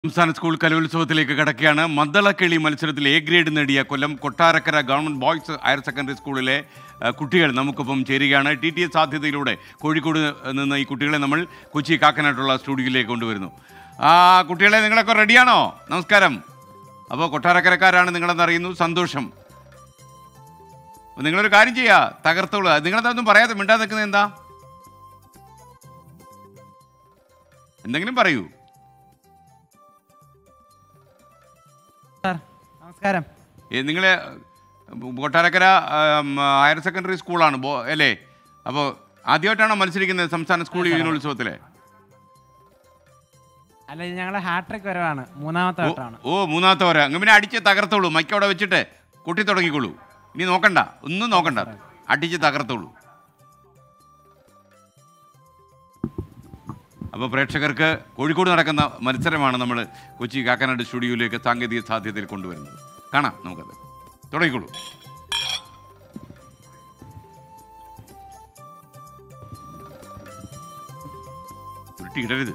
സംസ്ഥാന സ്കൂൾ കലോത്സവത്തിലേക്ക് കടക്കുകയാണ് മദ്ദളക്കിളി മത്സരത്തിൽ എ ഗ്രേഡ് നേടിയ Kollam Kottarakkara government boys higher secondary സ്കൂളിലെ ആ, കുട്ടികൾ നമുക്കൊപ്പം ചേരുകയാണ് ടി ടി എസ് സാധ്യതയിലൂടെ കോഴിക്കോട് നിന്ന് ഈ കുട്ടികളെ നമ്മൾ കൊച്ചി കാക്കനാട്ടുള്ള സ്റ്റുഡിയോയിലേക്ക് കൊണ്ടുവരുന്നു ആ കുട്ടികളെ നിങ്ങളൊക്കെ റെഡിയാണോ നമസ്കാരം അപ്പോൾ കൊട്ടാരക്കരക്കാരാണ് നിങ്ങളെന്ന് അറിയുന്നു സന്തോഷം അപ്പോൾ നിങ്ങളൊരു കാര്യം ചെയ്യുക തകർത്തോളൂ നിങ്ങളെന്താ പറയാതെ മിണ്ടാതെ നിൽക്കുന്നത് എന്താ എന്തെങ്കിലും പറയൂ സാർ നമസ്കാരം നിങ്ങൾ കൊട്ടാരക്കര ആം, ഹയർ സെക്കൻഡറി സ്കൂളാണ് ബോ അല്ലേ അപ്പോൾ ആദ്യമായിട്ടാണോ മത്സരിക്കുന്നത് സംസ്ഥാന സ്കൂൾ യുവജനോത്സവത്തിൽ അല്ല ഇത് ഞങ്ങളെ ഹാട്രിക് വരവാണ് മൂന്നാമത്തെ വട്ടമാണ് ഓ മൂന്നാമത്തെ വരെ അങ്ങ് പിന്നെ അടിച്ച് തകർത്തോളൂ മൈക്ക് അവിടെ വെച്ചിട്ട് കൊട്ടി തുടങ്ങിക്കോളൂ ഇനി നോക്കണ്ട ഒന്നും നോക്കണ്ട അടിച്ച് തകർത്തോളൂ അപ്പോൾ പ്രേക്ഷകർക്ക് കോഴിക്കോട് നടക്കുന്ന മത്സരമാണ് നമ്മൾ കൊച്ചി കാക്കനാട് സ്റ്റുഡിയോയിലേക്ക് സാങ്കേതിക സാധ്യതയിൽ കൊണ്ടുവരുന്നത് കാണാം നമുക്കത് തുടങ്ങിക്കോളൂ ഉരുട്ടിയിടരുത്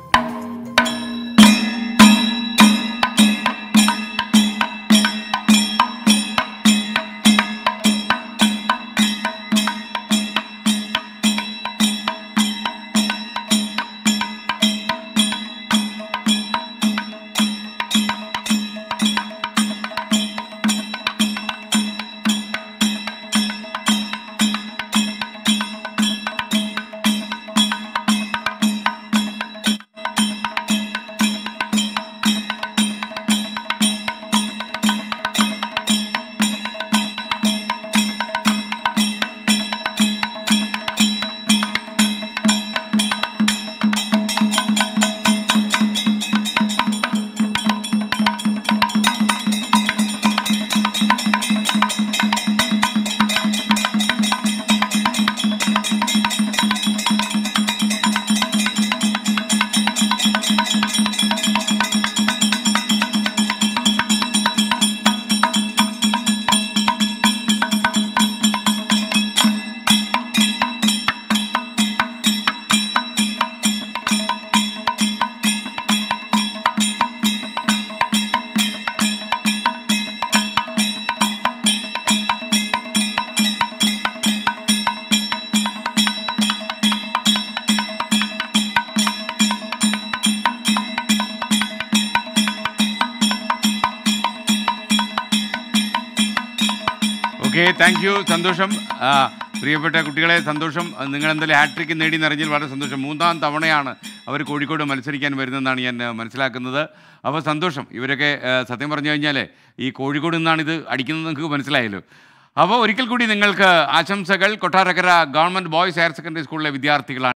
ഓക്കെ താങ്ക് യു സന്തോഷം ആ, പ്രിയപ്പെട്ട കുട്ടികളെ സന്തോഷം നിങ്ങൾ എന്തായാലും ഹാട്രിക്ക് നേടി നിറഞ്ഞതിൽ വളരെ സന്തോഷം മൂന്നാം തവണയാണ് അവർ കോഴിക്കോട് മത്സരിക്കാൻ വരുന്നതെന്നാണ് ഞാൻ ആ, മനസ്സിലാക്കുന്നത് അപ്പോൾ സന്തോഷം ഇവരൊക്കെ ആ, സത്യം പറഞ്ഞു കഴിഞ്ഞാൽ ഈ കോഴിക്കോട് നിന്നാണ് ഇത് അടിക്കുന്നത് നിങ്ങൾക്ക് മനസ്സിലായല്ലോ അപ്പോൾ ഒരിക്കൽ കൂടി നിങ്ങൾക്ക് ആശംസകൾ Kottarakkara government boys higher secondary സ്കൂളിലെ വിദ്യാർത്ഥികളാണ്